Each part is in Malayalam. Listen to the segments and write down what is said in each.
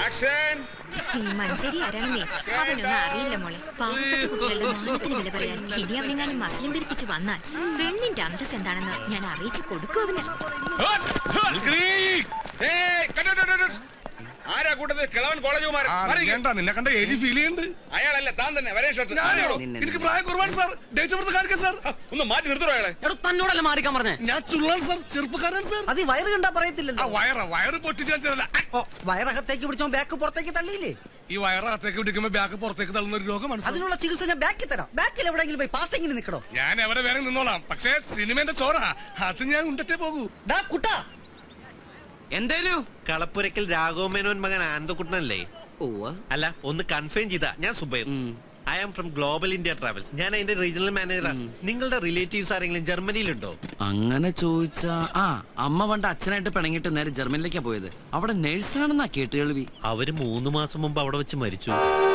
ആക്ഷൻ ഈ മഞ്ചേരി ആരാണെന്നേ അവനൊന്നും അറിയില്ല മോളെ പാവപ്പെട്ട കുട്ടികളുടെ മാനത്തിന് വില പറയാൻ ഇനി അവനെങ്ങാനും മസ്ലിം പിരിപ്പിച്ച് വന്നാൽ പെണ്ണിന്റെ അന്തസ് എന്താണെന്ന് ഞാൻ അറിയിച്ചു കൊടുക്കും അവന് ഏയ്, കണ്ടോ, കണ്ടോ, കണ്ടോ. ആരാ കൂട്ടത്തിൽ കിളവൻ കോളേജ് കുമാരൻ മാറിയിരിക്ക്. അറിയണ്ട നിന്നെ കണ്ട ഏജ് ഫീൽ ചെയ്യുന്നുണ്ട് അയാളല്ല താൻ തന്നെ വരേ ഷർട്ട് ഞാനോ? എനിക്ക് പ്രായം കുറവാണ് സാർ ഡേറ്റ് ഓഫ് ബർത്ത് കാണിക്കാം സാർ ഒന്ന് മാറ്റി നിർത്തണോ അയാളെ എടോ തന്നോടല്ല മാറിക്കാൻ പറഞ്ഞേ ഞാൻ ചുള്ളാൻ സാർ ചെറുപ്പക്കാരൻ സാർ അത് ഈ വയറ് കണ്ടാ ആ പറയത്തില്ലല്ലോ വയറ വയറ് പൊട്ടിച്ച് കാണിച്ചതല്ല ഓ വയറകത്തേക്ക് പിടിച്ചോ ബാക്ക് പുറത്തേക്ക് തള്ളിയില്ലേ ഈ വയറകത്തേക്ക് പിടിക്കുമ്പോ ബാക്ക് പുറത്തേക്ക് തള്ളുന്ന ഒരു രോഗമാണ് സാർ അതിനുള്ള ചികിത്സ ഞാൻ ബാക്കിൽ തരാം ബാക്കിൽ എവിടെയെങ്കിലും പോയി പാസിങ്ങിന് നിൽക്കണോ ഞാൻ എവിടെ വേണം നിന്നോളാം പക്ഷേ സിനിമന്റെ ചോറ അത് ഞാൻ ഉണ്ടട്ടേ പോകൂ ഡാ കുട്ടാ എന്തേലും കളപ്പുരക്കൽ രാഘവമേനോൻ മകൻ ആനന്ദക്കുട്ടനല്ലേ അല്ല ഒന്ന് കൺഫേം ചെയ്താ ഞാൻ Zubair I am from global India travels ഞാൻ അതിന്റെ റീജിയണൽ മാനേജറാണ് നിങ്ങളുടെ റിലേറ്റീവ്സ് ആരെങ്കിലും ജർമ്മനിയിലുണ്ടോ അങ്ങനെ ചോദിച്ചാ ആ അമ്മ പണ്ട് അച്ഛനായിട്ട് പിണങ്ങിട്ട് നേരെ ജർമ്മനിലേക്കാ പോയത് അവിടെ നേഴ്സാണെന്നാ കേട്ട് കേൾവി അവര് മൂന്ന് മാസം മുമ്പ് അവിടെ വെച്ച് മരിച്ചു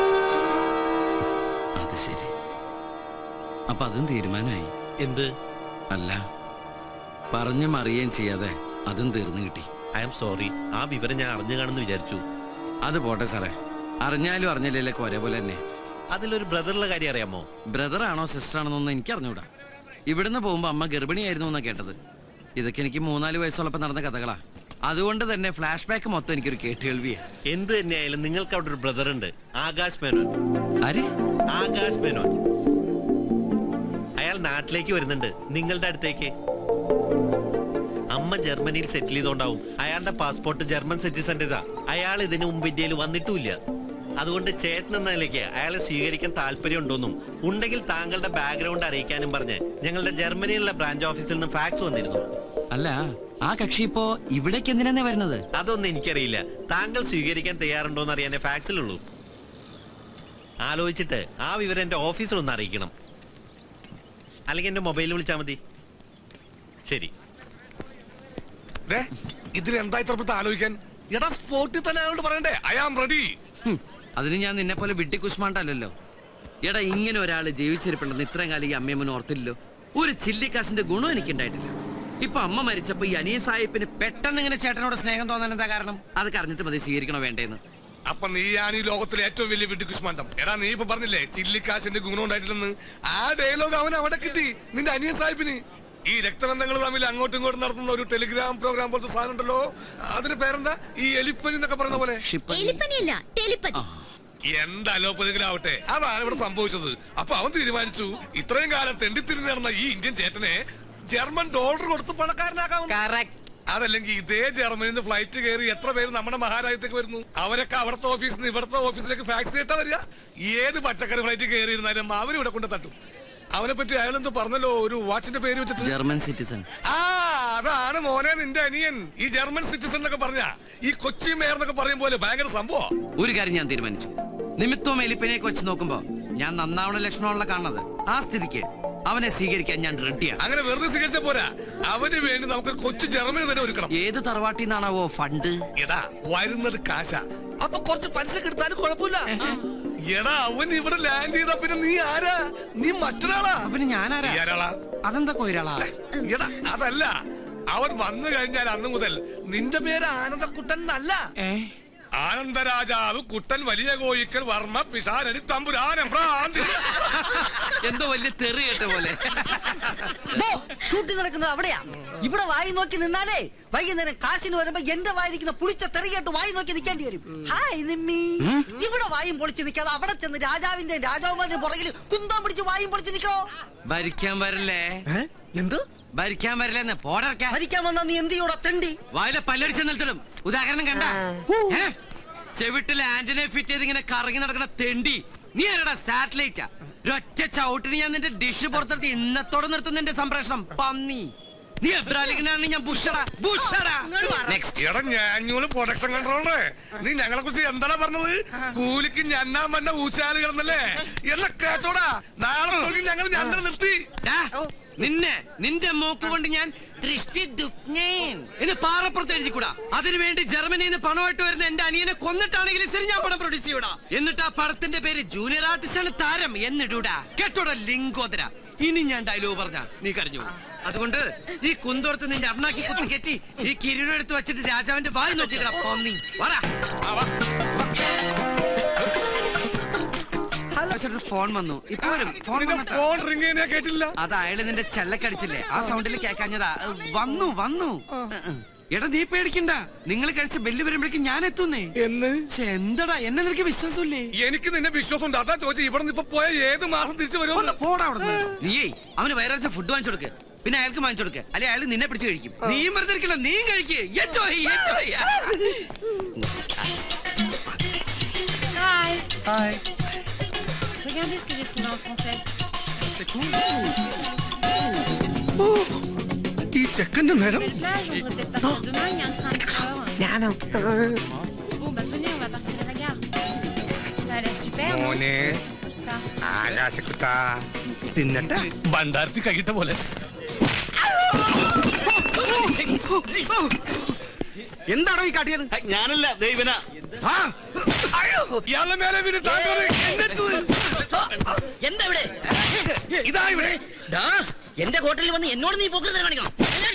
അത് ശരി അപ്പൊ അതും തീരുമാനമായി എന്ത് അല്ല പറഞ്ഞും അറിയുകയും ചെയ്യാതെ അതും തീർന്നു കിട്ടി ഐ ആം സോറി ആ വിവരം ഞാൻ അറിഞ്ഞു കാണുന്നു വിചാരിച്ചു അത് പോട്ടെ സാറേ അറിഞ്ഞാലും അറിഞ്ഞില്ലല്ലോ ഒരേപോലെ തന്നെ അതിലൊരു ബ്രദറുടെ കാര്യം അറിയാമോ ബ്രദർ ആണോ സിസ്റ്റർ ആണെന്നൊന്നും എനിക്ക് അറിഞ്ഞൂടാ ഇവിടുന്ന് പോകുമ്പോ അമ്മ ഗർഭിണിയായിരുന്നു എന്നാ കേട്ടത് ഇതൊക്കെ എനിക്ക് മൂന്നാല് വയസ്സുള്ളപ്പോ നടന്ന കഥകളാ അതുകൊണ്ട് തന്നെ ഫ്ലാഷ് ബാക്ക് മൊത്തം എനിക്കൊരു കേട്ടുകേൾവിയാ എന്ത് തന്നെയായാലും നിങ്ങൾക്ക് അവിടെ ഒരു ബ്രദർ ഉണ്ട് ആകാശ് മേനോൻ ആര് ആകാശ് മേനോൻ അയാൾ നാട്ടിലേക്ക് വരുന്നുണ്ട് നിങ്ങളുടെ അടുത്തേക്ക് അമ്മ ജർമ്മനിയിൽ സെറ്റിൽ ചെയ്തോണ്ടാവും അയാളുടെ പാസ്പോർട്ട് ജർമ്മൻ സിറ്റിസന്റേതാ അയാൾ ഇതിനു മുമ്പ് ഇന്ത്യയിൽ വന്നിട്ടുമില്ല അതുകൊണ്ട് ചേട്ടൻ എന്ന നിലയ്ക്ക് അയാളെ സ്വീകരിക്കാൻ താല്പര്യമുണ്ടോന്നും ഉണ്ടെങ്കിൽ താങ്കളുടെ ബാക്ക്ഗ്രൗണ്ട് അറിയിക്കാനും പറഞ്ഞ് ഞങ്ങളുടെ ജർമ്മനിയിലുള്ള ബ്രാഞ്ച് ഓഫീസിൽ നിന്ന് ഫാക്സ് വന്നിരുന്നു അല്ല ആ കക്ഷി ഇപ്പോ ഇവിടേക്ക് എന്തിനാ വരുന്നത് അതൊന്നും എനിക്കറിയില്ല താങ്കൾ സ്വീകരിക്കാൻ തയ്യാറുണ്ടോന്ന് അറിയാനേ ഫാക്സിലുള്ളൂ ആലോചിച്ചിട്ട് ആ വിവരം എന്റെ ഓഫീസിൽ ഒന്ന് അറിയിക്കണം അല്ലെങ്കിൽ എന്റെ മൊബൈലിൽ വിളിച്ചാൽ മതി ശരി ദേ, ഇതിൽ എന്താ ഇത്ര പെട്ടെന്ന് ആലോചിക്കാൻ എടാ സ്പോട്ടിൽ തന്നെ അയാളോട് പറയണ്ടേ ഐ ആം റെഡി ഹും, അതിന് ഞാൻ നിന്നെ പോലെ വിട്ടി കുഷ്മാണ്ടല്ലോ എടാ ഇങ്ങനെ ഒരാള് ജീവിച്ചിരിപ്പുണ്ടെന്ന് ഇത്രയും കാലം ഈ അമ്മയമ്മന് ഓർത്തില്ലല്ലോ ഒരു ചില്ലിക്കാശിന്റെ ഗുണം എനിക്കുണ്ടായിട്ടില്ല ഇപ്പൊ അമ്മ മരിച്ചപ്പോ ഈ അനിയ സാഹിബിന് പെട്ടെന്ന് ഇങ്ങനെ ചേട്ടനോട് സ്നേഹം തോന്നാൻ എന്താ കാരണം അത് കറിഞ്ഞിട്ട് മതി സ്വീകരിക്കണോ വേണ്ടേന്ന് അപ്പൊ നീയാണ് ഈ ലോകത്തിലെ ഏറ്റവും വലിയ വെട്ടിക്കുഷ്മാണ്ടം എടാ നീ ഇപ്പൊ പറഞ്ഞില്ലേ ചില്ലിക്കാശിന്റെ ഗുണം ഉണ്ടായിട്ടില്ലെന്ന് ആ ഡയലോഗ് അവൻ അവിടെ കിട്ടി നിന്റെ അനിയൻ സാഹിബിന് ഈ രക്തബന്ധങ്ങൾ തമ്മിൽ അങ്ങോട്ടും ഇങ്ങോട്ടും നടത്തുന്ന ഒരു ടെലിഗ്രാം പ്രോഗ്രാം പോലത്തെ സാധനം ഉണ്ടല്ലോ അതിന് പേരെന്താ ഈ എലിപ്പനി എന്നൊക്കെ പറയുന്ന പോലെ ക്ഷിപ്പ- എലിപ്പനിയല്ല ടെലിപ്പതി എന്താ അലോപ്പതികളാവട്ടെ അതാണ് ഇവിടെ സംഭവിച്ചത് അപ്പൊ അവൻ തീരുമാനിച്ചു ഇത്രയും കാലം തെണ്ടിത്തിരിഞ്ഞ് നടന്ന ഈ ഇന്ത്യൻ ചേട്ടനെ ജർമ്മൻ ഡോളർ കൊടുത്ത് പണക്കാരനാക്കാമെന്ന് അതല്ലെങ്കിൽ ഇതേ ജർമ്മനിൽ നിന്ന് ഫ്ലൈറ്റ് കയറി എത്ര പേര് നമ്മുടെ മഹാരാജ്യത്തേക്ക് വരുന്നു അവരൊക്കെ അവിടുത്തെ ഓഫീസിൽ നിന്ന് ഇവിടുത്തെ ഓഫീസിലേക്ക് ഫാക്സ് ചെയ്തിട്ടാ വരിക ഏത് പച്ചക്കറി ഫ്ലൈറ്റ് കയറിയിരുന്നാലും അവരും ഇവിടെ കൊണ്ട് തട്ടും അവനെ പറ്റി അയാളെന്തോ പറഞ്ഞല്ലോ ഒരു വാച്ചിന്റെ പേര് വെച്ചിട്ട് ജർമ്മൻ സിറ്റിസൺ ആ അതാണ് മോനെ നിന്റെ അനിയൻ ഈ ജർമ്മൻ സിറ്റിസൺ എന്നൊക്കെ പറഞ്ഞ ഈ കൊച്ചി മേയർ എന്നൊക്കെ പറയും പോലെ ഭയങ്കര സംഭവം ഒരു കാര്യം ഞാൻ തീരുമാനിച്ചു നിമിത്തവും എലിപ്പനെയൊക്കെ വെച്ച് നോക്കുമ്പോ ഞാൻ നന്നാവണ ലക്ഷണമാണല്ലോ കാണുന്നത് ആ സ്ഥിതിക്ക് അവനെ സ്വീകരിക്കാൻ ഞാൻ റെഡിയാണ് അങ്ങനെ വെറുതെ സ്വീകരിച്ച പോരാ അവന് വേണ്ടി നമുക്ക് കൊച്ചു ജർമ്മനി തന്നെ ഒരുക്കണം ഏത് തറവാട്ടിൽ നിന്നാണാവോ ഫണ്ട് എടാ വരുന്നത് കാശ അപ്പൊ കുറച്ച് പലിശ കിട്ടാനും കുഴപ്പമില്ല എടാ അവൻ ഇവിടെ ലാൻഡ് ചെയ്താ പിന്നെ നീ ആരാ നീ മറ്റൊരാളാ പിന്നെ ഞാനാരാ നീ ആരാളാ അതെന്താ കൊയിരാളാ എടാ അതല്ല അവൻ വന്നു കഴിഞ്ഞാൽ അന്ന് മുതൽ നിന്റെ പേര് ആനന്ദക്കുട്ടൻ എന്നല്ല ഏ ആനന്ദരാജാവ് കുട്ടൻ വലിയ കോയിക്കൽ വർമ്മ പിഷാരടി തമ്പുരാനം ഭ്രാന്തി എന്തോ വലിയ തെറി കേട്ട പോലെ ഷൂട്ടിംഗ് നടക്കുന്നത് അവിടെയാ ഇവിടെ വായി നോക്കി നിന്നാലേ വൈകുന്നേരം കാശിന് വരുമ്പോ എന്റെ വായിരിക്കുന്ന പുളിച്ച തെറി കേട്ട് വായി നോക്കി നിൽക്കേണ്ടി വരും ഹായ് നിമ്മി ഇവിടെ വായും പൊളിച്ച് നിൽക്കാതെ അവിടെ ചെന്ന് രാജാവിന്റെ രാജാവുമാരുടെ പുറകിൽ കുന്തം പിടിച്ച് വായും പൊളിച്ച് നിൽക്കണോ ഭരിക്കാൻ വരല്ലേ എന്ത് ഭരിക്കാൻ വരില്ലെന്ന് പോടർക്കാൻ ഭരിക്കാൻ വന്നാ നീ എന്ത് ചെയ്യൂടാ തെണ്ടി വായിലെ പല്ലടിച്ച് നിർത്തണം ഉദാഹരണം കണ്ട ഏ? ചെവിട്ടിലെ ആന്റിനെ ഫിറ്റ് ചെയ്ത് ഇങ്ങനെ കറങ്ങി നടക്കുന്ന തെണ്ടി നീ ആരടാ സാറ്റലൈറ്റാ ഒറ്റ ചവിട്ടിന് ഞാൻ നിന്റെ ഡിഷ് പുറത്തെടുത്ത് ഇന്നത്തോടെ നിർത്തുന്ന നിന്റെ സംപ്രേഷണം പന്നി നീ എബ്രാലിംഗിനാണ് ഞാൻ ബുഷടാ ബുഷടാ നെക്സ്റ്റ് എടാ ഞാഞ്ഞൂല് പ്രൊഡക്ഷൻ കൺട്രോളറെ നീ ഞങ്ങളെ കുറിച്ച് എന്താണ് പറഞ്ഞത് കൂലിക്ക് ഞന്നാൻ വന്ന ഊച്ചാലുകളെന്നല്ലേ എന്നാ കേട്ടോടാ നാളെ തൊഴിൽ ഞങ്ങൾ ഞങ്ങൾ നിർത്തി ഡാ, നിന്നെ നിന്റെ മൂക്ക് കൊണ്ട് ഞാൻ ദൃഷ്ടി ദുഃഖ്നേൻ എന്ന് പാറപ്പുറത്ത് എഴുതിക്കൂടാ അതിനുവേണ്ടി ജർമ്മനിയിൽ നിന്ന് പണമായിട്ട് വരുന്ന എന്റെ അനിയനെ കൊന്നിട്ടാണെങ്കിലും ശരി ഞാൻ പണം പ്രൊഡ്യൂസ് ചെയ്യൂടാ എന്നിട്ട് ആ പടത്തിന്റെ പേര് ജൂനിയർ ആർട്ടിസ്റ്റ് ആണ് താരം എന്നിടൂടാ കേട്ടോടാ ലിംഗോദര ഇനി ഞാൻ ഡയലോഗ് പറഞ്ഞ നീ കരഞ്ഞു അതുകൊണ്ട് ഈ കുന്തോർത്ത് നിന്റെ അണ്ണാക്കി കുത്തി കെറ്റി ഈ കിരീടം എടുത്ത് വെച്ചിട്ട് രാജാവിന്റെ വായി നോക്കിക്കടാ പന്നി വാടാ ആ, വാ, വാ. അത്യാവശ്യമായിട്ട് ഫോൺ വന്നു ഇപ്പൊ വരും ഫോൺ നിന്റെ വന്നിട്ടാ ഫോൺ റിംഗ് ചെയ്യുന്ന കേട്ടില്ല അത് അയാള് നിന്റെ ചെല്ലക്കടിച്ചില്ലേ ആ സൗണ്ടിൽ കേക്കാഞ്ഞതാ ഏ, വന്നു വന്നു ഏ, ഏ. എടാ നീ പേടിക്കണ്ട നിങ്ങൾ കഴിച്ച ബെല്ല് വരുമ്പോഴേക്കും ഞാൻ എത്തുന്നേ എന്ന് ഛെ, എന്തടാ എന്നെ നിനക്ക് വിശ്വാസമില്ലേ എനിക്ക് നിന്നെ വിശ്വാസം ഉണ്ട് അതാ ചോദിച്ചു ഇവിടെ നിന്ന് ഇപ്പൊ പോയ ഏത് മാസം തിരിച്ചു ഒന്ന് വരുമോ പോടാ അവിടെ നീയേ അവന് വയറാഴ്ച ഫുഡ് വാങ്ങിച്ചു കൊടുക്ക് പിന്നെ അയാൾക്ക് വാങ്ങിച്ചു കൊടുക്ക് അല്ലെ അയാൾ നിന്നെ പിടിച്ച് കഴിക്കും നീയും വെറുതെ ഇരിക്കില്ല നീയും കഴിക്ക് enjoy enjoy Hi. Hi Regardez ce que j'ai trouvé en français. ഈ ചെക്കന്റെ നേരം Belle plage, on devrait peut-être partir demain, il y a un train à 4 heures. Bon, bah venez, on va partir à la gare. Ça a l'air super, non മോനെ Ça. ആകാശക്കുട്ട തിന്നട്ടെ ഭണ്ടാരത്തി കഴിട്ട പോലെ എന്താണോ ഈ കാട്ടിയത് ഞാനല്ല ദൈവന ആ, അയ്യോ, ഇയാളുടെ മേലെ വീണ് താങ്കൾ എന്നെത്തത്. എന്താ ഇവിടെ ഇതാ ഇവിടെ ദാ, എന്റെ ഹോട്ടലിൽ വന്ന് എന്നോട് നീ പോക്കരുത് കാണിക്കണം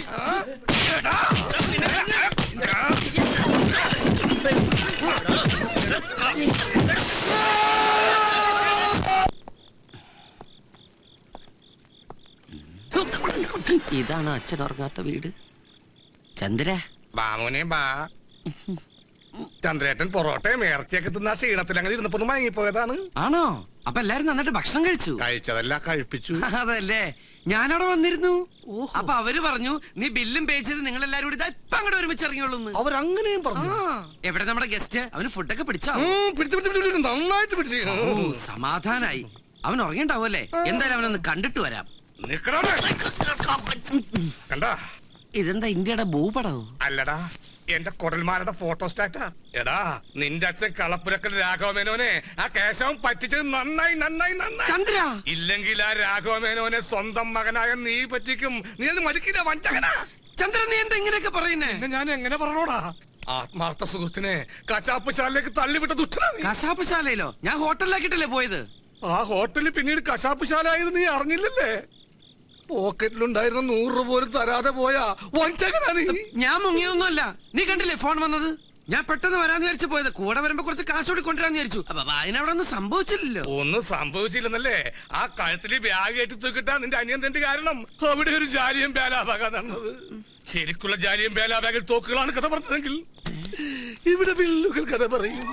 ഇതാണ് അച്ഛൻ ഉറങ്ങാത്ത വീട് ചന്ദ്ര ബാ മോനെ ബാ ചന്ദ്രേട്ടൻ പൊറോട്ടയും ഇറച്ചിയൊക്കെ തിന്ന ക്ഷീണത്തിൽ അങ്ങനെ ഇരുന്നപ്പോ ഒന്ന് മയങ്ങിപ്പോയതാണ് ആണോ അപ്പൊ എല്ലാരും നന്നായിട്ട് ഭക്ഷണം കഴിച്ചു കഴിച്ചതല്ല കഴിപ്പിച്ചു അതല്ലേ ഞാനവിടെ വന്നിരുന്നു അപ്പൊ അവര് പറഞ്ഞു നീ ബില്ലും പേ ചെയ്ത് നിങ്ങൾ എല്ലാരും കൂടി ഇതാ ഇപ്പൊ അങ്ങോട്ട് ഒരുമിച്ച് ഇറങ്ങിയുള്ളൂ അവരങ്ങനെയും ആ പറഞ്ഞു എവിടെ നമ്മുടെ ഗസ്റ്റ് അവന് ഫുഡൊക്കെ പിടിച്ചോ ഉം, പിടിച്ചു പിടിച്ചു പിടിച്ചു പിടിച്ചു. നന്നായിട്ട് പിടിച്ചു ഓ സമാധാനായി അവൻ ഉറങ്ങിണ്ടാവുമല്ലേ എന്തായാലും അവനൊന്ന് കണ്ടിട്ട് വരാം നിക്കണോടെ കണ്ടാ ഇതെന്താ ഇന്ത്യയുടെ ഭൂപടവും അല്ലടാ എന്റെ കുടൽമാരുടെ ഫോട്ടോ സ്റ്റാറ്റാ എടാ നിന്റെ അച്ഛൻ കളപ്പുരക്കൽ രാഘവമേനോനെ ആ കേശവൻ പറ്റിച്ചത് നന്നായി നന്നായി നന്നായി ചന്ദ്ര ഇല്ലെങ്കിൽ ആ രാഘവമേനോനെ സ്വന്തം മകനായ നീ പറ്റിക്കും നീ അത് മടിക്കില്ല വഞ്ചകനാ ചന്ദ്ര നീ എന്താ ഇങ്ങനെയൊക്കെ പറയുന്നേ പിന്നെ ഞാൻ എങ്ങനെ പറഞ്ഞോടാ ആത്മാർത്ഥ സുഹൃത്തിനെ കശാപ്പ് ശാലയിലേക്ക് തള്ളിവിട്ട ദുഷ്ടനാ നീ കശാപ്പശാലയിലോ ഞാൻ ഹോട്ടലിലാക്കിട്ടല്ലേ പോയത് ആ ഹോട്ടലിൽ പിന്നീട് കശാപ്പ് ശാല ആയത് നീ അറിഞ്ഞില്ലല്ലേ പോക്കറ്റിലുണ്ടായിരുന്ന നൂറ് രൂപ പോലും തരാതെ പോയാ വഞ്ചകനാ നീ ഞാൻ മുങ്ങിയൊന്നുമല്ല നീ കണ്ടില്ലേ ഫോൺ വന്നത് ഞാൻ പെട്ടെന്ന് വരാന്ന് വിചാരിച്ചു പോയത് കൂടെ വരുമ്പോ കുറച്ച് കാശ് കൂടി കൊണ്ടുവരാന്ന് വിചാരിച്ചു അപ്പൊ അതിനവിടെ ഒന്നും സംഭവിച്ചില്ലല്ലോ ഒന്നും സംഭവിച്ചില്ലെന്നല്ലേ ആ കഴുത്തില് ബാഗ് കയറ്റി തൂക്കിട്ടാ നിന്റെ അനിയൻ തന്റെ കാരണം അവിടെ ഒരു ജാലിയും ബേലാബാഗ നടന്നത് ശരിക്കുള്ള ജാലിയും ബേലാബാഗിൽ തോക്കുകളാണ് കഥ പറഞ്ഞതെങ്കിൽ ഇവിടെ വില്ലുകൾ കഥ പറയും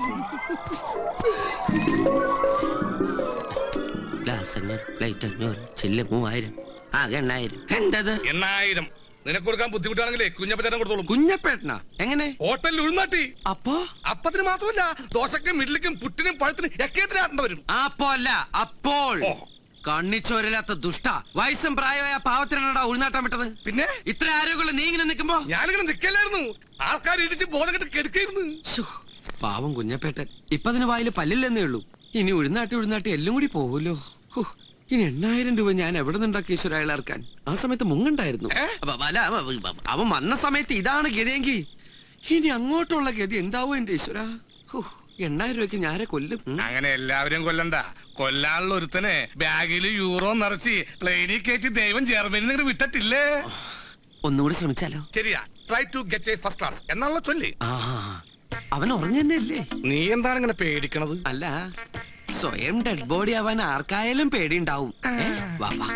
ഗ്ലാസ് അഞ്ഞൂറ് പ്ലേറ്റ് അഞ്ഞൂറ് ചില്ല് മൂവായിരം ആകെ എണ്ണായിരം എന്തത് എണ്ണായിരം നിനക്ക് കൊടുക്കാൻ ബുദ്ധിമുട്ടാണെങ്കിലേ കുഞ്ഞപ്പച്ചേട്ടൻ കൊടുത്തോളും കുഞ്ഞപ്പേട്ടനാ എങ്ങനെ ഹോട്ടലിൽ ഉഴുന്നാട്ടി അപ്പോ അപ്പത്തിന് മാത്രമല്ല ദോശക്കും മിഡ്ലിക്കും പുട്ടിനും പഴത്തിനും എക്കേത്തിന് ആട്ടേണ്ട വരും അപ്പോ അല്ല അപ്പോൾ ഓ. കണ്ണിച്ചോരില്ലാത്ത ദുഷ്ട വയസ്സും പ്രായമായ പാവത്തിനാണോടാ ഉൾനാട്ടം വിട്ടത് പിന്നെ ഇത്ര ആരോഗ്യമുള്ള നീ ഇങ്ങനെ നിൽക്കുമ്പോ ഞാനിങ്ങനെ നിക്കല്ലായിരുന്നു ആൾക്കാർ ഇടിച്ച് ബോധം കെട്ട് കെടുക്കായിരുന്നു ശ്ശോ, പാവം കുഞ്ഞപ്പേട്ടൻ ഇപ്പൊ അതിന് വായിൽ പല്ലില്ലെന്നേ ഉള്ളൂ ഇനി ഉഴുന്നാട്ടി ഉഴുന്നാട്ടി എല്ലാം കൂടി പോവുമല്ലോ ഹോ, ഇനി എണ്ണായിരം രൂപ ഞാൻ എവിടെ നിന്നുണ്ടാക്കി ഈശ്വര അയാൾ ഇറക്കാൻ ആ സമയത്ത് മുങ്ങണ്ടായിരുന്നു ഏ? അപ്പൊ അല്ല അവ- അവ- അവൻ വന്ന സമയത്ത് ഇതാണ് ഗതിയെങ്കിൽ ഇനി അങ്ങോട്ടുള്ള ഗതി എന്താവോ എന്റെ ഈശ്വര ഹോ, എണ്ണായിരം രൂപയ്ക്ക് ഞാരെ കൊല്ലും ഉം. അങ്ങനെ എല്ലാവരും കൊല്ലണ്ട കൊല്ലാനുള്ള ഒരുത്തനെ ബാഗിൽ യൂറോ നിറച്ച് പ്ലെയിനിൽ കയറ്റി ദൈവം ജർമ്മനി നിങ്ങൾ വിട്ടിട്ടില്ലേ ഒന്നുകൂടി ശ്രമിച്ചാലോ ശരിയാ try to get a first class എന്നുള്ള ചൊല്ലി ആ അവൻ ഉറങ്ങന്നല്ലേ നീ എന്താണ് ഇങ്ങനെ പേടിക്കണത് അല്ല സ്വയം ഡെഡ് ബോഡി ആവാൻ ആർക്കായാലും പേടിയുണ്ടാവും ഏ? വാ വാ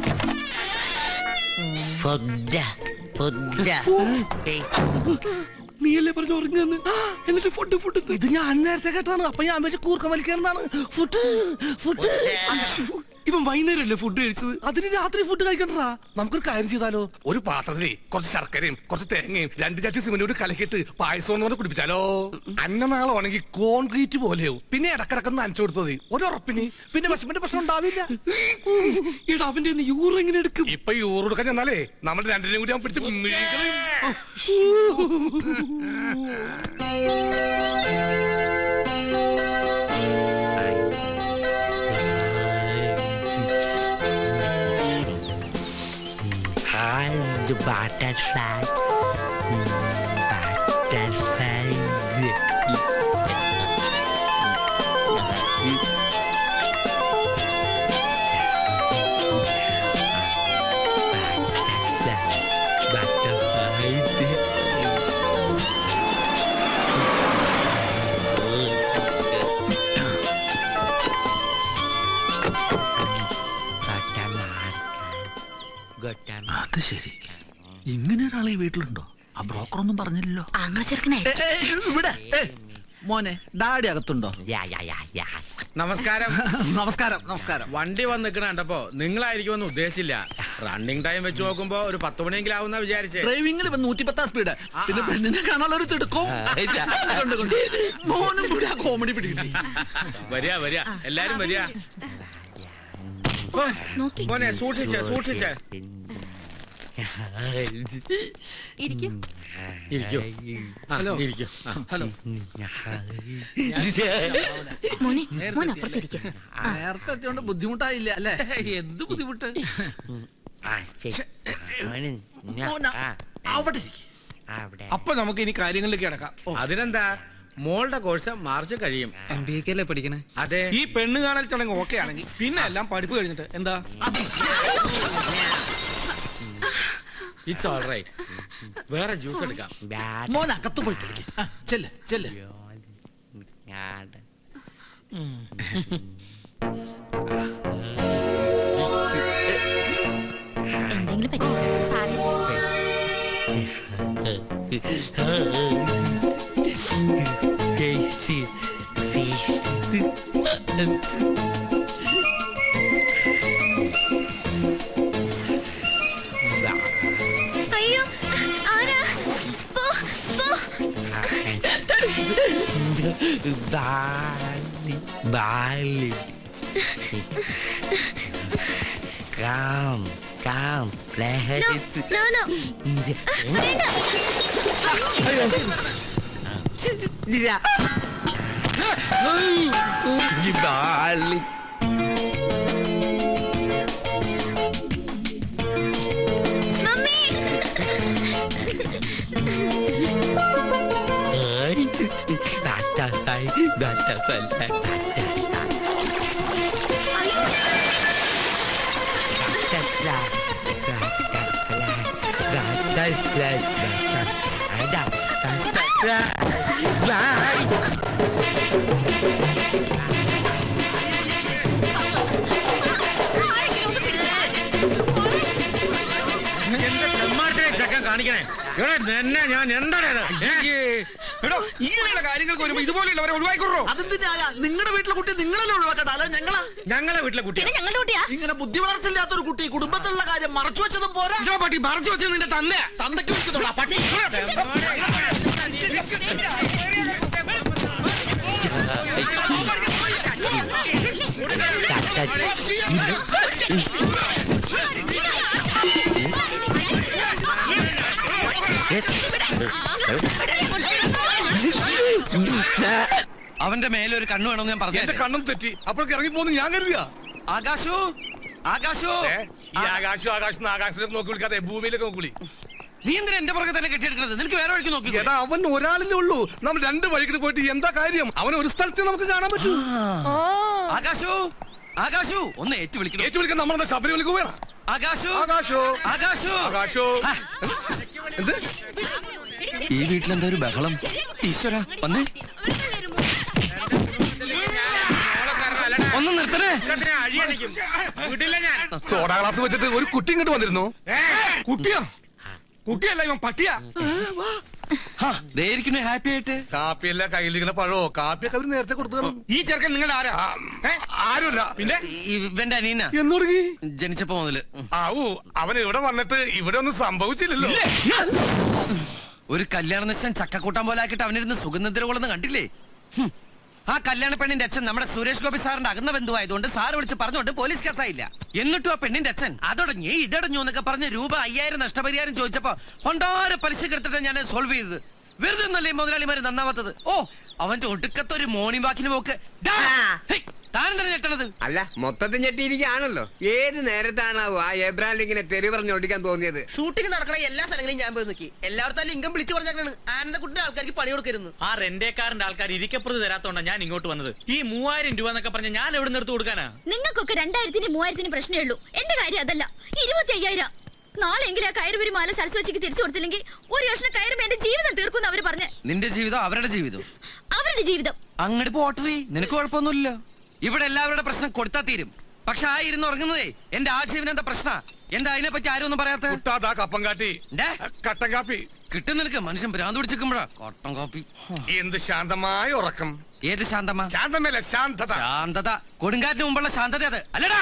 നീയല്ലേ പറഞ്ഞു ഉറങ്ങുന്നു എന്നിട്ട് ഫുഡ് ഫുഡ് ഇത് ഞാൻ നേരത്തെ കേട്ടാണ് അപ്പൊ ഞാൻ വെച്ച് കൂർക്കം വലിക്കാണെന്നാണ് ഫുഡ് ഫുഡ് ഇവൻ വൈകുന്നേരമല്ലേ ഫുഡ് കഴിച്ചത് അതിന് രാത്രി ഫുഡ് കഴിക്കണ്ടാ നമുക്കൊരു കാര്യം ചെയ്താലോ ഒരു പാത്രത്തില് കുറച്ച് ശർക്കരയും കുറച്ച് തേങ്ങയും രണ്ട് ചട്ടി സിമെന്റ് കൂടി കലക്കിയിട്ട് പായസം കൊണ്ട് കുടിപ്പിച്ചാലോ അന്ന നാളെ ഉണങ്ങി കോൺക്രീറ്റ് പോലെയോ പിന്നെ ഇടക്കിടക്കൊന്ന് നനച്ചു കൊടുത്തത് ഒരു ഉറപ്പിന് പിന്നെ വിഷമിന്റെ പ്രശ്നം ഉണ്ടാവില്ല എടാ അവന്റെ കയ്യിന്ന് യൂറോ എങ്ങനെ എടുക്കും ഇപ്പൊ ഈ ഊറ് കൊടുക്കാൻ ചെന്നാലേ നമ്മൾ രണ്ടിനെയും കൂടി അവൻ പിടിച്ച് മുങ്ങിക്കളയും. The butterfly. Butterfly. അത് ശരി ഇങ്ങനെ ഒരാൾ ഈ വീട്ടിലുണ്ടോ ആ ബ്രോക്കർ ഒന്നും പറഞ്ഞില്ലല്ലോ ആങ്ങള ചെറുക്കനെ ഏ, ഏ, ഇവിടെ ഏ, മോനെ ഡാഡി അകത്തുണ്ടോ നമസ്കാരം നമസ്കാരം നമസ്കാരം വണ്ടി വന്ന് നിൽക്കണ കണ്ടപ്പോ നിങ്ങളായിരിക്കുമെന്ന് ഉദ്ദേശിച്ചില്ല റണ്ണിങ് ടൈം വെച്ച് നോക്കുമ്പോ ഒരു പത്ത് മണിയെങ്കിലും ആവുന്ന വിചാരിച്ചേ ഡ്രൈവിംഗിൽ ഇപ്പൊ നൂറ്റിപ്പത്താം സ്പീഡ് പിന്നെ പെണ്ണിനെ കാണാനുള്ള ഒരു തിടുക്കവും കൊണ്ട് കൊണ്ട്. മോനും കൂടി ആ കോമഡി പിടികിട്ടി വരിക വരിക എല്ലാരും വരിക ഓ, മോനെ സൂക്ഷിച്ചേ സൂക്ഷിച്ചേ ഇരിക്കും ഇരിക്കൂ ആ, ഹലോ. ഇരിക്കൂ ആ. ഹലോ മോനെ മോൻ അപ്പുറത്തിരിക്കും നേരത്തെ എത്തിയോണ്ട് ബുദ്ധിമുട്ടായില്ല അല്ലേ എന്ത് ബുദ്ധിമുട്ട് മോന, അവിടെ ഇരിക്ക്. അപ്പൊ നമുക്ക് ഇനി കാര്യങ്ങളിലേക്ക് കിടക്കാം അതിനെന്താ മോളുടെ കോഴ്സ് മാർച്ച് കഴിയും എം ബി എക്കല്ലേ പഠിക്കണേ അതെ ഈ പെണ്ണ് കാണൽ ചടങ്ങ് ഓക്കെ ആണെങ്കിൽ പിന്നെ എല്ലാം പഠിപ്പ് കഴിഞ്ഞിട്ട് എന്താ ഇറ്റ്സ് ഓൾ റൈറ്റ് വേറെ ജ്യൂസ് എടുക്കാം മോൻ അകത്ത് പോയി കളിക്ക് ആ, ചെല്ല് ചെല്ല് എന്തെങ്കിലും പറ്റി സാരമില്ല. അയ്യോ ആരാ പോ പോ Come, come, let's. No no വേണ്ട Bali. Mummy Ơi, đã ta tay, đã ta phần đã ta എന്റെ ചെമ്മാട്ടെ ചക്ക കാണിക്കണേ ഇവിടെ നിന്നെ ഞാൻ എന്താണ് ഇത്? ഏ? എടോ ഇങ്ങനെയുള്ള കാര്യങ്ങൾക്ക് വരുമ്പോ ഇതുപോലെയുള്ളവരെ ഒഴിവായിക്കൊള്ളോ അതെന്തിനാ നിങ്ങളുടെ വീട്ടിലെ കുട്ടി നിങ്ങളല്ലേ ഒഴിവാക്കട്ടെ അല്ല ഞങ്ങളാ ഞങ്ങളെ വീട്ടിലെ കുട്ടി പിന്നെ ഞങ്ങളുടെ കുട്ടിയാ ഇങ്ങനെ ബുദ്ധി വളർച്ചില്ലാത്തൊരു കുട്ടി കുടുംബത്തിലുള്ള കാര്യം മറച്ചു വെച്ചതും പോരാ ഇതോ പട്ടി മറച്ചു വെച്ചത് നിന്റെ തന്നെ തന്തയ്ക്ക് വിളിക്കുന്നുള്ളൂ ആ പട്ടി അവന്റെ മേലെ ഒരു കണ്ണു വേണമെന്ന് ഞാൻ എന്റെ പറഞ്ഞു കണ്ണും തെറ്റി അപ്പോഴേക്ക് ഇറങ്ങി പോകുന്നു ഞാൻ കരുതിയ ആകാശു ആകാശു ഈ ആകാശം ആകാശം ആകാശത്തിലേക്ക് നോക്കി വിളിക്കാതെ ഭൂമിയിലേക്ക് നോക്കി വിളി. നീ എന്തിനാ എന്റെ പുറകെ തന്നെ കെട്ടിയെടുക്കുന്നത് നിനക്ക് വേറെ വഴിക്ക് നോക്കി എടാ അവൻ ഒരാളല്ലേ ഉള്ളൂ നമ്മൾ രണ്ട് വഴിക്കിട്ട് പോയിട്ട് എന്താ കാര്യം അവൻ ഒരു സ്ഥലത്ത് നമുക്ക് കാണാൻ പറ്റൂ ആകാശു ആകാശു ഒന്ന് ഏറ്റു വിളിക്കണം ഏറ്റു വിളിക്കാൻ നമ്മളെന്താ ശബരിമലക്ക് പോയാ ആകാശു ആകാശോ ആകാശു ആകാശോ ആ, എന്ത് ഈ വീട്ടിലെന്താ ഒരു ബഹളം ഈശ്വര വന്നേ ഒന്ന് നിർത്തണേ ഇക്കത്തിനെ അഴിയടിക്കും. വിടില്ല ഞാൻ സോഡാ ഗ്ലാസ് വെച്ചിട്ട് ഒരു കുട്ടി ഇങ്ങോട്ട് വന്നിരുന്നു കുട്ടിയാ കുട്ടിയല്ല ഇവൻ പട്ടിയാ ദേ ഇരിക്കുന്നു ഹാപ്പി ആയിട്ട് കാപ്പിയല്ല കയ്യിലിരിക്കുന്ന പഴോ കാപ്പിയൊക്കെ അവര് നേരത്തെ കൊടുത്തു കാണും. ഈ ചെറുക്കൻ നിങ്ങളുടെ ആരാ ഏ? ആരുമില്ല പിന്നെ ഇവന്റെ അനിയന എന്ന് തുടങ്ങി ജനിച്ചപ്പോ മുതല് ഉം. ആവൂ അവൻ ഇവിടെ വന്നിട്ട് ഇവിടെ ഒന്നും സംഭവിച്ചില്ലല്ലോ ഒരു കല്യാണ നിശ്ചയം ചക്കക്കൂട്ടം പോലെ ആക്കിയിട്ട് അവനിരുന്ന് സുഗന്ധദ്രവളെന്ന് കണ്ടില്ലേ ഹും. ആ കല്യാണ പെണ്ണിന്റെ അച്ഛൻ നമ്മുടെ സുരേഷ് ഗോപി സാറിന്റെ അകന്ന ബന്ധുവായതുകൊണ്ട് സാറ് വിളിച്ച് പറഞ്ഞുകൊണ്ട് പോലീസ് കേസായില്ല എന്നിട്ടും ആ പെണ്ണിന്റെ അച്ഛൻ അതടഞ്ഞു ഇതടഞ്ഞു എന്നൊക്കെ പറഞ്ഞ് രൂപ അയ്യായിരം നഷ്ടപരിഹാരം ചോദിച്ചപ്പോ പണ്ടാരെ പലിശ എടുത്തിട്ട് ഞാൻ സോൾവ് ചെയ്തത് വെറുതെ ഒന്നല്ലേ ഈ മുതലാളിമാര് നന്നാവാത്തത് ഓ അവന്റെ ഒടുക്കത്തെ ഒരു മോർണിംഗ് വാക്കിന് പോക്ക് ഡാ! ഹേയ്, താനെന്താ ഞെട്ടണത് അല്ല മൊത്തത്തിൽ ഞെട്ടിയിരിക്കുകയാണല്ലോ ഏത് നേരത്താണാവോ ആ എബ്രാഹിം ഇങ്ങനെ തെറി പറഞ്ഞ് ഓടിക്കാൻ തോന്നിയത് ഷൂട്ടിംഗ് നടക്കണ എല്ലാ സ്ഥലങ്ങളിലും ഞാൻ പോയി നോക്കി എല്ലായിടത്തും ലിംഗം വിളിച്ചു പറഞ്ഞാണ് ആനന്ദക്കുട്ടിന്റെ ആൾക്കാർക്ക് പണി കൊടുക്കരുന്നു ആ റെന്റേക്കാരന്റെ ആൾക്കാർ ഇരിക്കപ്പുറത്ത് തരാത്തോണ്ടാ ഞാൻ ഇങ്ങോട്ട് വന്നത് ഈ മൂവായിരം രൂപ എന്നൊക്കെ പറഞ്ഞ ഞാൻ എവിടെ നിന്ന് എടുത്ത് കൊടുക്കാനാ നിങ്ങൾക്കൊക്കെ രണ്ടായിരത്തിന് മൂവായിരത്തിന് പ്രശ്നമേ ഉള്ളൂ എന്റെ കാര്യം അതല്ല ഇരുപത്തി അയ്യായിരം നാളെങ്കിലും ആ കയറുപുരി മാല സരസ്വതിക്ക് തിരിച്ചു കൊടുത്തില്ലെങ്കിൽ ഒരു വർഷം കയറും എന്റെ ജീവിതം തീർക്കും അവര് പറഞ്ഞ് നിന്റെ ജീവിതം അവരുടെ ജീവിതം അവരുടെ ജീവിതം അങ്ങോട്ട് പോട്ടറി നിനക്ക് കുഴപ്പമൊന്നുമില്ല ഇവിടെ എല്ലാവരുടെ പ്രശ്നം കൊടുത്താ തീരും പക്ഷെ ആ ഇരുന്ന് ഉറങ്ങുന്നതേ എന്റെ ആജീവനെന്താ പ്രശ്ന എന്താ അതിനെ പറ്റി ആരും ഒന്നും പറയാത്ത കുട്ടാതാ കപ്പം കാട്ടി കട്ടൻ കാപ്പി കിട്ടും നിനക്ക് മനുഷ്യൻ ഭ്രാന്ത് പിടിച്ചിരിക്കുമ്പോഴാ കോട്ടൻ കോപ്പി എന്ത് ശാന്തമായ ഉറക്കം ഏത് ശാന്തമാ ശാന്തമല്ല ശാന്തത ശാന്തത കൊടുങ്കാറ്റിന് മുമ്പുള്ള ശാന്തത അത് അല്ലടാ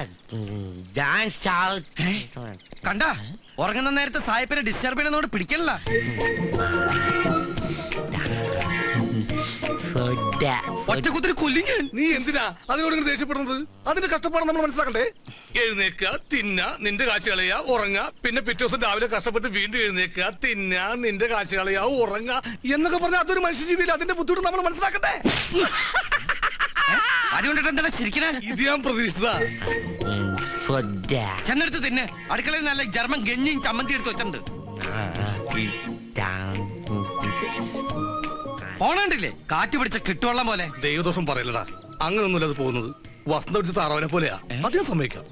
കണ്ട ഉറങ്ങുന്ന നേരത്തെ സായിപ്പിനെ ഡിസ്റ്റർബ് ചെയ്യുന്നതോട് പിടിക്കണില്ല ഒറ്റ കുത്തിരി കൊല്ലി ഞാൻ നീ എന്തിനാ അതിനോട് ഇങ്ങനെ ദേഷ്യപ്പെടുന്നത് അതിന്റെ കഷ്ടപ്പാട് നമ്മൾ മനസ്സിലാക്കണ്ടേ എഴുന്നേക്കുക തിന്ന നിന്റെ കാശ് കളയുക ഉറങ്ങുക പിന്നെ പിറ്റേ ദിവസം രാവിലെ കഷ്ടപ്പെട്ട് വീണ്ടും എഴുന്നേക്കുക തിന്ന നിന്റെ കാശ് കളയുക ഉറങ്ങുക എന്നൊക്കെ പറഞ്ഞാൽ അതൊരു മനുഷ്യജീവിയിൽ അതിന്റെ ബുദ്ധിമുട്ട് നമ്മൾ മനസ്സിലാക്കണ്ടേ അതുകൊണ്ടിട്ട് എന്താ ചിരിക്കണേ ഇത് ഞാൻ പ്രതീക്ഷിച്ചതാ ചെന്നെടുത്ത് തിന്നെ അടുക്കളയിൽ നല്ല ജർമ്മൻ ഗഞ്ഞിയും ചമ്മന്തി എടുത്ത് വെച്ചിട്ടുണ്ട് പോണണ്ടില്ലേ കാറ്റ് പിടിച്ച കിട്ടുവെള്ളം പോലെ ദൈവദോഷം പറയലടാ അങ്ങനൊന്നുമില്ല അത് പോകുന്നത് വസന്ത പിടിച്ച താറാവിനെ പോലെയാ അധികം സമ്മതിക്കാം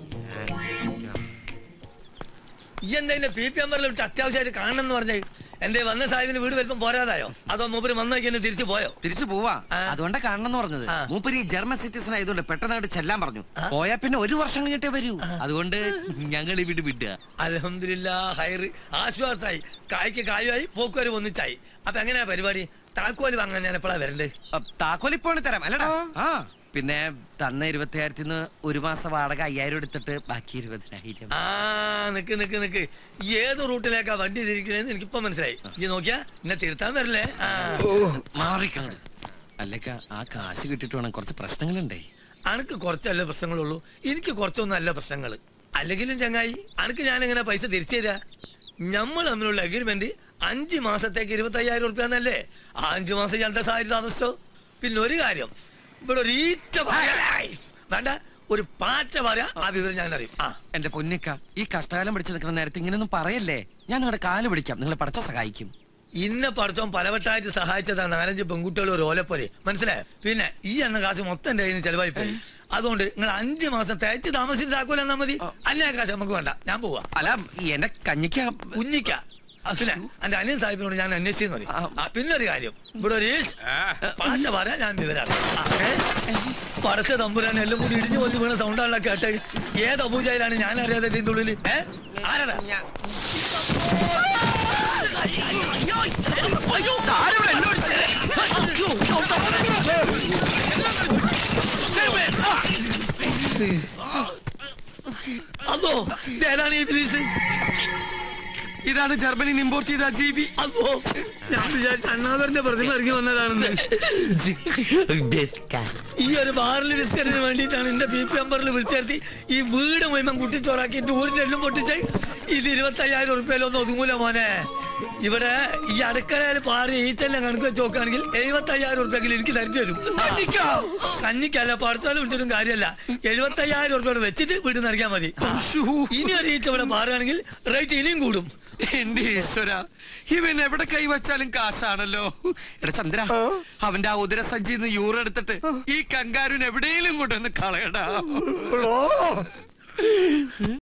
ഈ എന്താ എന്റെ പി പി അമ്പറിൽ വിളിച്ച് അത്യാവശ്യമായിട്ട് കാണണം എന്ന് പറഞ്ഞേ എന്റെ വന്ന സാഹിബിന് വീട് വലിപ്പം പോരാതായോ അതോ മൂപ്പര് വന്നേക്ക് എന്നെ തിരിച്ചു പോയോ തിരിച്ചു പോവാ അതുകൊണ്ടാ കാണണം എന്ന് പറഞ്ഞത് മൂപ്പര് ഈ ജർമ്മൻ സിറ്റിസൺ ആയതുകൊണ്ട് പെട്ടെന്ന് അങ്ങോട്ട് ചെല്ലാൻ പറഞ്ഞു പോയാ പിന്നെ ഒരു വർഷം കഴിഞ്ഞിട്ടേ വരൂ അതുകൊണ്ട് ഞങ്ങൾ ഇവിടെ വിടുക അലഹമില്ല ഹൈറ് ആശ്വാസായി കായ്ക്ക് കായുമായി പോക്കുവരും ഒന്നിച്ചായി അപ്പൊ എങ്ങനെയാ പരിപാടി താക്കോല് വാങ്ങാൻ ഞാൻ എപ്പോഴാ വരണ്ടേ താക്കോലിപ്പോണ് തരാം അല്ലടാ ആ പിന്നെ തന്ന ഇരുപത്തിയായിരത്തിന്ന് ഒരു മാസം വാടക അയ്യായിരം എടുത്തിട്ട് ബാക്കി ഇരുപതിനായിരം ആ നിക്ക് നിക്ക് നിക്ക് ഈ ഏത് റൂട്ടിലേക്കാ വണ്ടി തിരിക്കണേന്ന് എനിക്കിപ്പോ മനസ്സിലായി ഈ നോക്കിയാ എന്നെ തിരുത്താൻ വരില്ലേ ആ. മാറിക്കാണ് അല്ലക്ക ആ കാശ് കിട്ടിട്ട് വേണം കുറച്ച് പ്രശ്നങ്ങളുണ്ടേ അനക്ക് കുറച്ചല്ല പ്രശ്നങ്ങളുള്ളൂ എനിക്ക് കുറച്ചൊന്നും അല്ല പ്രശ്നങ്ങൾ അല്ലെങ്കിലും ചങ്ങായി അനക്ക് ഞാൻ എങ്ങനെ പൈസ തിരിച്ചു തരാ നമ്മൾ തമ്മിലുള്ള അഗ്രിമെന്റ് അഞ്ച് മാസത്തേക്ക് ഇരുപത്തി അയ്യായിരം ഉറുപ്പ്യ എന്നല്ലേ ആ അഞ്ചു മാസം ഞാൻ സാരി താമസിച്ചോ പിന്നെ ഒരു കാര്യം ഇവിടെ ഒരു ഈറ്റ പറയാ- വേണ്ട ഒരു പാറ്റ പറയാ ആ വിവരം ഞാൻ അറിയും ആ എന്റെ പൊന്നിക്ക ഈ കഷ്ടകാലം പിടിച്ചു നിൽക്കുന്ന നേരത്തെ ഇങ്ങനെയൊന്നും പറയല്ലേ ഞാൻ നിങ്ങളുടെ കാല് പിടിക്കാം നിങ്ങളെ പടച്ച സഹായിക്കും ഇന്ന പഠിത്തം പലവട്ടായിട്ട് സഹായിച്ചതാ നാലഞ്ച് പെൺകുട്ടികൾ ഒരു ഓലപ്പൊരെ മനസ്സിലായോ പിന്നെ ഈ എണ്ണ കാശ് മൊത്തം എന്റെ കയ്യിൽ നിന്ന് ചെലവായി പോയി അതുകൊണ്ട് നിങ്ങൾ അഞ്ചു മാസം തേച്ച് താമസിച്ചിട്ട് താക്കോല എന്നാ മതി അല്ല കാശ് നമുക്ക് വേണ്ട ഞാൻ പോവാ അല്ല എന്റെ കഞ്ഞിക്ക കുഞ്ഞിക്ക പിന്നെ എന്റെ അനിയൻ സാഹിബിനോട് ഞാൻ അന്വേഷിച്ചെന്ന് പറയും ആ, പിന്നെ ഒരു കാര്യം ഇവിടെ ഒരു ഈഷ് പാറ്റ പറയാ ഞാൻ വിവരാണ് പടച്ച തമ്പുരാൻ എല്ലാം കൂടി ഇടിഞ്ഞു കൊല്ലു വീണ സൗണ്ടാണല്ലോ കേട്ടെ ഏത് അബൂജയിലാണ് ഞാൻ അറിയാതെ ഇതിന്റെ ഉള്ളിൽ ഏ ആരാടാ അതോ ഇതേതാണ് ഈ പ്ലീസ് ഇതാണ് ജർമ്മനി ഇമ്പോർട്ട് ചെയ്ത ജീവി അതോ ഞാൻ വിചാരിച്ച അണ്ണാദറിന്റെ പ്രതിമ ഇറങ്ങി വന്നതാണെന്ന് ഈ ഒരു ബാറിൽ ബിസ്ക്കറ്റിന് വേണ്ടിയിട്ടാണ് എന്റെ ബി പി നമ്പറിൽ വിളിച്ചേർത്തി ഈ വീട് മുഴുവൻ കുട്ടിച്ചോറാക്കിയിട്ട് ഊരിന്റെ എല്ലാം പൊട്ടിച്ച് ഇത് ഇരുപത്തി അയ്യായിരം ഉറുപ്പ്യയിലൊന്നും ഒതുങ്ങൂല മോനെ ഇവിടെ ഈ അടുക്കളയിൽ പാറി ഈച്ചെല്ലാം കണക്ക് വെച്ച് നോക്കുകയാണെങ്കിൽ എഴുപത്തി അയ്യായിരം ഉറുപ്പ്യെങ്കിലും എനിക്ക് തരേണ്ടി വരും കഞ്ഞിക്കല്ല പഠിച്ചാലും വിളിച്ചിട്ടും കാര്യമല്ല എഴുപത്തി അയ്യായിരം ഉറുപ്പ്യോട് വെച്ചിട്ട് വീട്ടിൽ നിന്ന് ഇറങ്ങിയാൽ മതി ഇനി ഒരു ഈച്ച ഇവിടെ മാറുകയാണെങ്കിൽ റേറ്റ് ഇനിയും കൂടും എന്റെ ഈശ്വര ഇവൻ എവിടെ കൈവച്ചാലും കാശാണല്ലോ എടാ ചന്ദ്ര അവന്റെ ആ ഉദരസഞ്ചിന്ന് യൂറ് എടുത്തിട്ട് ഈ കങ്കാരുൻ എവിടെയെങ്കിലും കൊണ്ടുവന്ന് കളയടാ